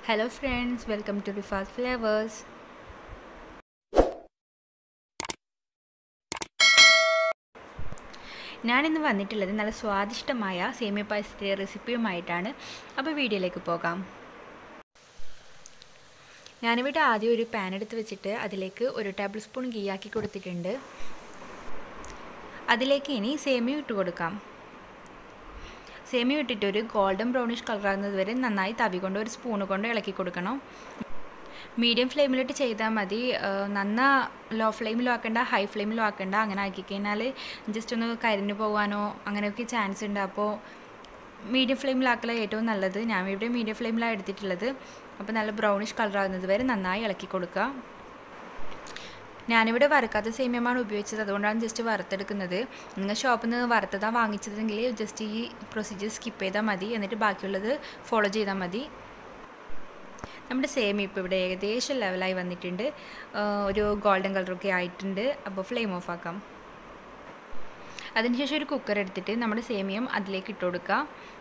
hello friends welcome to Rifas flavours ഞാനിന്ന് വന്നിട്ടുള്ളത് നല്ല സ്വാദിഷ്ടമായ സേമിയ പായസത്തിൻ്റെ റെസിപ്പിയുമായിട്ടാണ് അപ്പോൾ വീഡിയോയിലേക്ക് പോകാം ഞാനിവിടെ ആദ്യം ഒരു പാൻ എടുത്ത് വെച്ചിട്ട് അതിലേക്ക് ഒരു ടേബിൾ സ്പൂൺ ഗീ ആക്കി കൊടുത്തിട്ടുണ്ട് അതിലേക്ക് ഇനി സേമിയ ഇട്ട് കൊടുക്കാം സേമിയ ഇട്ടിട്ട് ഒരു ഗോൾഡൻ ബ്രൗണിഷ് കളർ ആകുന്നത് വരെ നന്നായി തവി കൊണ്ട് ഒരു സ്പൂണ് കൊണ്ട് ഇളക്കി കൊടുക്കണം മീഡിയം ഫ്ലെയിമിലിട്ട് ചെയ്താൽ മതി നന്ന ലോ ഫ്ലെയിമിലും ആക്കണ്ട ഹൈ ഫ്ലെയിമിലും ആക്കണ്ട അങ്ങനെ ആക്കി കഴിഞ്ഞാൽ ജസ്റ്റ് ഒന്ന് കരിഞ്ഞു പോകാനോ അങ്ങനെയൊക്കെ ചാൻസ് ഉണ്ട് അപ്പോൾ മീഡിയം ഫ്ലെയിമിലാക്കലാണ് ഏറ്റവും നല്ലത് ഞാൻ ഇവിടെ മീഡിയം ഫ്ലെയിമിലാണ് എടുത്തിട്ടുള്ളത് അപ്പോൾ നല്ല ബ്രൗണിഷ് കളർ ആകുന്നത് വരെ നന്നായി ഇളക്കി കൊടുക്കുക ഞാനിവിടെ വറുക്കാത്ത സേമിയമാണ് ഉപയോഗിച്ചത് അതുകൊണ്ടാണ് ജസ്റ്റ് വറുത്തെടുക്കുന്നത് നിങ്ങൾ ഷോപ്പിൽ നിന്ന് വറുത്തതാണ് വാങ്ങിച്ചതെങ്കിൽ ജസ്റ്റ് ഈ പ്രൊസീജിയർ സ്കിപ്പ് ചെയ്താൽ മതി എന്നിട്ട് ബാക്കിയുള്ളത് ഫോളോ ചെയ്താൽ മതി നമ്മുടെ സേമിയ ഇപ്പോൾ ഇവിടെ ഏകദേശം ലെവലായി വന്നിട്ടുണ്ട് ഒരു ഗോൾഡൻ കളറൊക്കെ ആയിട്ടുണ്ട് അപ്പോൾ ഫ്ലെയിം ഓഫ് ആക്കാം അതിനുശേഷം ഒരു കുക്കർ എടുത്തിട്ട് നമ്മുടെ സേമിയം അതിലേക്ക് ഇട്ട് കൊടുക്കുക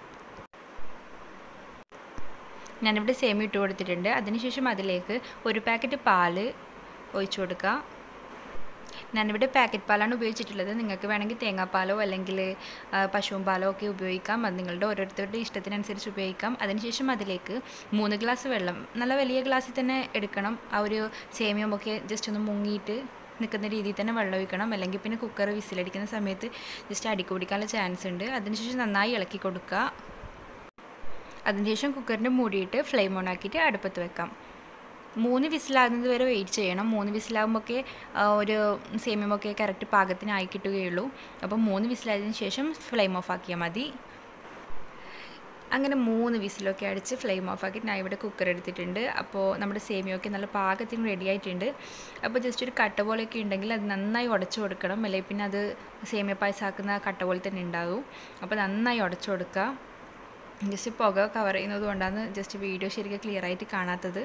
ഞാനിവിടെ സേമിയ ഇട്ട് കൊടുത്തിട്ടുണ്ട് അതിനുശേഷം അതിലേക്ക് ഒരു പാക്കറ്റ് പാല് ഒഴിച്ചു കൊടുക്കുക ഞാനിവിടെ പാക്കറ്റ് പാലാണ് ഉപയോഗിച്ചിട്ടുള്ളത് നിങ്ങൾക്ക് വേണമെങ്കിൽ തേങ്ങാപ്പാലോ അല്ലെങ്കിൽ പശുവും പാലോ ഒക്കെ ഉപയോഗിക്കാം അത് നിങ്ങളുടെ ഓരോരുത്തരുടെ ഇഷ്ടത്തിനനുസരിച്ച് ഉപയോഗിക്കാം അതിനുശേഷം അതിലേക്ക് മൂന്ന് ഗ്ലാസ് വെള്ളം നല്ല വലിയ ഗ്ലാസ്സിൽ തന്നെ എടുക്കണം ആ ഒരു സേമിയമൊക്കെ ജസ്റ്റ് ഒന്ന് മുങ്ങിയിട്ട് നിൽക്കുന്ന രീതിയിൽ തന്നെ വെള്ളം ഒഴിക്കണം അല്ലെങ്കിൽ പിന്നെ കുക്കർ വിസിലടിക്കുന്ന സമയത്ത് ജസ്റ്റ് അടിക്ക് പിടിക്കാനുള്ള ചാൻസ് ഉണ്ട് അതിനുശേഷം നന്നായി ഇളക്കി കൊടുക്കുക അതിനുശേഷം കുക്കറിൻ്റെ മൂടിയിട്ട് ഫ്ലെയിം ഓൺ ആക്കിയിട്ട് അടുപ്പത്ത് വെക്കാം മൂന്ന് വിസിലാകുന്നത് വരെ വെയിറ്റ് ചെയ്യണം മൂന്ന് വിസിലാകുമ്പോഴൊക്കെ ഒരു സേമിയമൊക്കെ കറക്റ്റ് പാകത്തിനായി കിട്ടുകയുള്ളൂ അപ്പം മൂന്ന് വിസിലായതിനു ശേഷം ഫ്ലെയിം ഓഫ് ആക്കിയാൽ മതി അങ്ങനെ മൂന്ന് വിസിലൊക്കെ അടിച്ച് ഫ്ലെയിം ഓഫ് ആക്കി ഞാൻ ഇവിടെ കുക്കർ എടുത്തിട്ടുണ്ട് അപ്പോൾ നമ്മുടെ സേമിയൊക്കെ നല്ല പാകത്തിന് റെഡി ആയിട്ടുണ്ട് അപ്പോൾ ജസ്റ്റ് ഒരു കട്ട പോലെയൊക്കെ ഉണ്ടെങ്കിൽ അത് നന്നായി ഉടച്ചു കൊടുക്കണം അല്ലെങ്കിൽ പിന്നെ അത് സേമിയ പായസാക്കുന്ന കട്ട പോലെ തന്നെ ഉണ്ടാകും അപ്പോൾ നന്നായി ഉടച്ചു കൊടുക്കുക ജസ്റ്റ് പുക കവർ ചെയ്യുന്നത് കൊണ്ടാണ് ജസ്റ്റ് വീഡിയോ ശരിക്കും ക്ലിയർ ആയിട്ട് കാണാത്തത്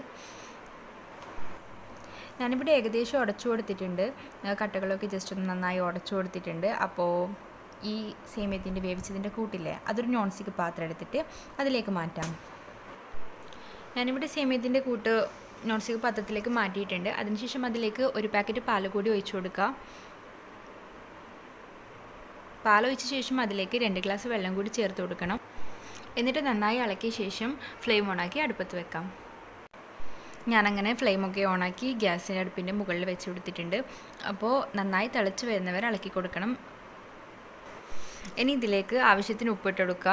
ഞാനിവിടെ ഏകദേശം ഉടച്ചു കൊടുത്തിട്ടുണ്ട് കട്ടകളൊക്കെ ജസ്റ്റ് ഒന്ന് നന്നായി ഉടച്ചു കൊടുത്തിട്ടുണ്ട് അപ്പോൾ ഈ സേമിയത്തിൻ്റെ വേവിച്ചതിൻ്റെ കൂട്ടില്ലേ അതൊരു നോൺ സ്റ്റിക്ക് പാത്രം എടുത്തിട്ട് അതിലേക്ക് മാറ്റാം ഞാനിവിടെ സേമിയത്തിൻ്റെ കൂട്ട് നോൺ സ്റ്റിക്ക് പാത്രത്തിലേക്ക് മാറ്റിയിട്ടുണ്ട് അതിനുശേഷം അതിലേക്ക് ഒരു പാക്കറ്റ് പാൽ കൂടി ഒഴിച്ചു കൊടുക്കുക പാൽ ഒഴിച്ച ശേഷം അതിലേക്ക് രണ്ട് ഗ്ലാസ് വെള്ളം കൂടി ചേർത്ത് കൊടുക്കണം എന്നിട്ട് നന്നായി ഇളക്കിയ ശേഷം ഫ്ലെയിം ഓണാക്കി അടുപ്പത്ത് വെക്കാം ഞാനങ്ങനെ ഫ്ലെയിമൊക്കെ ഓണാക്കി ഗ്യാസിൻ്റെ അടുപ്പിൻ്റെ മുകളിൽ വെച്ച് കൊടുത്തിട്ടുണ്ട് അപ്പോൾ നന്നായി തിളച്ച് വരുന്നവർ ഇളക്കി കൊടുക്കണം ഇനി ഇതിലേക്ക് ആവശ്യത്തിന് ഉപ്പിട്ട് കൊടുക്കുക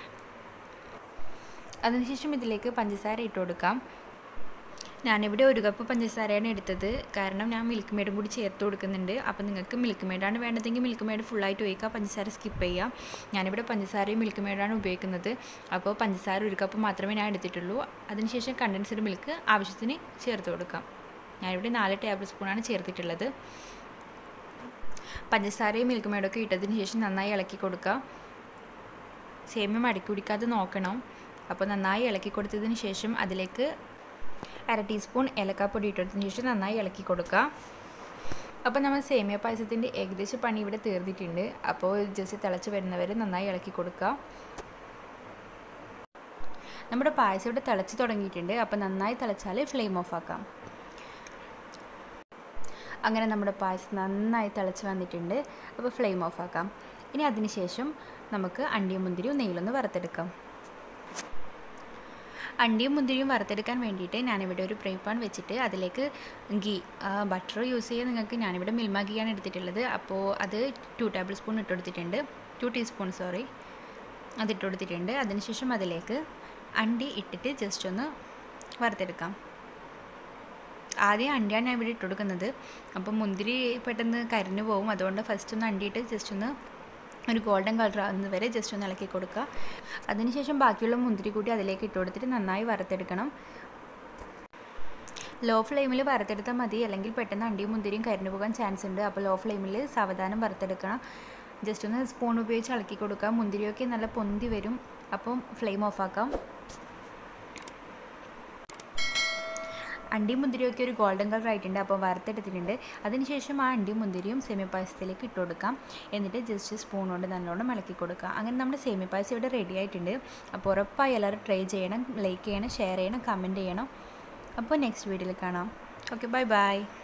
അതിനുശേഷം ഇതിലേക്ക് പഞ്ചസാര ഇട്ട് കൊടുക്കാം ഞാനിവിടെ ഒരു കപ്പ് പഞ്ചസാരയാണ് എടുത്തത് കാരണം ഞാൻ മിൽക്ക് മെയ്ഡും കൂടി ചേർത്ത് കൊടുക്കുന്നുണ്ട് അപ്പോൾ നിങ്ങൾക്ക് മിൽക്ക് മെയ്ഡാണ് വേണ്ടതെങ്കിൽ മിൽക്ക് മെയ്ഡ് ഫുള്ളായിട്ട് ഒഴിക്കുക പഞ്ചസാര സ്കിപ്പ് ചെയ്യാം ഞാനിവിടെ പഞ്ചസാരയും മിൽക്ക് മെയ്ഡാണ് ഉപയോഗിക്കുന്നത് അപ്പോൾ പഞ്ചസാര ഒരു കപ്പ് മാത്രമേ ഞാൻ എടുത്തിട്ടുള്ളൂ അതിനുശേഷം കണ്ടൻസ്ഡ് മിൽക്ക് ആവശ്യത്തിന് ചേർത്ത് കൊടുക്കാം ഞാനിവിടെ നാല് ടേബിൾ സ്പൂണാണ് ചേർത്തിട്ടുള്ളത് പഞ്ചസാരയും മിൽക്ക് മെയ്ഡൊക്കെ ഇട്ടതിന് ശേഷം നന്നായി ഇളക്കി കൊടുക്കുക സേമ്യം അടക്കി കുടിക്കാതെ നോക്കണം അപ്പോൾ നന്നായി ഇളക്കി കൊടുത്തതിന് ശേഷം അതിലേക്ക് അര ടീസ്പൂൺ ഏലക്കാപ്പൊടി ഇട്ടതിന് ശേഷം നന്നായി ഇളക്കി കൊടുക്കുക അപ്പോൾ നമ്മൾ സേമിയ പായസത്തിൻ്റെ ഏകദേശം പണി ഇവിടെ തീർന്നിട്ടുണ്ട് അപ്പോൾ ജസ്റ്റ് തിളച്ച് വരുന്നവരെ നന്നായി ഇളക്കി കൊടുക്കുക നമ്മുടെ പായസം ഇവിടെ തിളച്ച് തുടങ്ങിയിട്ടുണ്ട് അപ്പോൾ നന്നായി തിളച്ചാൽ ഫ്ലെയിം ഓഫ് ആക്കാം അങ്ങനെ നമ്മുടെ പായസം നന്നായി തിളച്ച് വന്നിട്ടുണ്ട് അപ്പോൾ ഫ്ലെയിം ഓഫ് ആക്കാം ഇനി അതിന് ശേഷം നമുക്ക് അണ്ടിയും മുന്തിരിയും നെയ്യിലൊന്ന് വറുത്തെടുക്കാം അണ്ടിയും മുന്തിരിയും വറുത്തെടുക്കാൻ വേണ്ടിയിട്ട് ഞാനിവിടെ ഒരു ഫ്രൈ പാൻ വെച്ചിട്ട് അതിലേക്ക് ഗീ ബട്ടർ യൂസ് ചെയ്യാൻ നിങ്ങൾക്ക് ഞാനിവിടെ മിൽമ ഗീയാണ് എടുത്തിട്ടുള്ളത് അപ്പോൾ അത് ടു ടേബിൾ സ്പൂൺ ഇട്ട് കൊടുത്തിട്ടുണ്ട് ടു ടീസ്പൂൺ സോറി അതിട്ട് കൊടുത്തിട്ടുണ്ട് അതിനുശേഷം അതിലേക്ക് അണ്ടി ഇട്ടിട്ട് ജസ്റ്റ് ഒന്ന് വറുത്തെടുക്കാം ആദ്യം അണ്ടിയാണ് ഞാൻ ഇവിടെ ഇട്ട് കൊടുക്കുന്നത് അപ്പം മുന്തിരി പെട്ടെന്ന് കരിഞ്ഞു പോകും അതുകൊണ്ട് ഫസ്റ്റ് ഒന്ന് അണ്ടിയിട്ട് ജസ്റ്റ് ഒന്ന് ഒരു ഗോൾഡൻ കളർ ആകുന്നത് വരെ ജസ്റ്റ് ഒന്ന് ഇളക്കി കൊടുക്കുക അതിനുശേഷം ബാക്കിയുള്ള മുന്തിരി കൂട്ടി അതിലേക്ക് ഇട്ട് കൊടുത്തിട്ട് നന്നായി വറുത്തെടുക്കണം ലോ ഫ്ലെയിമിൽ വറുത്തെടുത്താൽ മതി അല്ലെങ്കിൽ പെട്ടെന്ന് അണ്ടിയും മുന്തിരിയും കരിഞ്ഞു പോകാൻ ചാൻസ് ഉണ്ട് അപ്പോൾ ലോ ഫ്ലെയിമിൽ സാവധാനം വറുത്തെടുക്കണം ജസ്റ്റ് ഒന്ന് സ്പൂൺ ഉപയോഗിച്ച് ഇളക്കി കൊടുക്കുക മുന്തിരിയൊക്കെ നല്ല പൊന്തി വരും അപ്പം ഫ്ലെയിം ഓഫ് ആക്കാം അണ്ടിയും മുന്തിരിയൊക്കെ ഒരു ഗോൾഡൻ കളർ ആയിട്ടുണ്ട് അപ്പോൾ വറുത്തെടുത്തിട്ടുണ്ട് അതിനുശേഷം ആ അണ്ടിയും മുന്തിരിയും സേമിയ പായസത്തിലേക്ക് ഇട്ട് കൊടുക്കാം എന്നിട്ട് ജസ്റ്റ് സ്പൂൺ കൊണ്ട് നല്ലോണം ഇളക്കി കൊടുക്കുക അങ്ങനെ നമ്മുടെ സേമിയ പായസം ഇവിടെ റെഡി ആയിട്ടുണ്ട് അപ്പോൾ ഉറപ്പായി എല്ലാവരും ട്രൈ ചെയ്യണം ലൈക്ക് ചെയ്യണം ഷെയർ ചെയ്യണം കമൻറ്റ് ചെയ്യണം അപ്പോൾ നെക്സ്റ്റ് വീഡിയോയിൽ കാണാം ഓക്കെ ബൈ ബൈ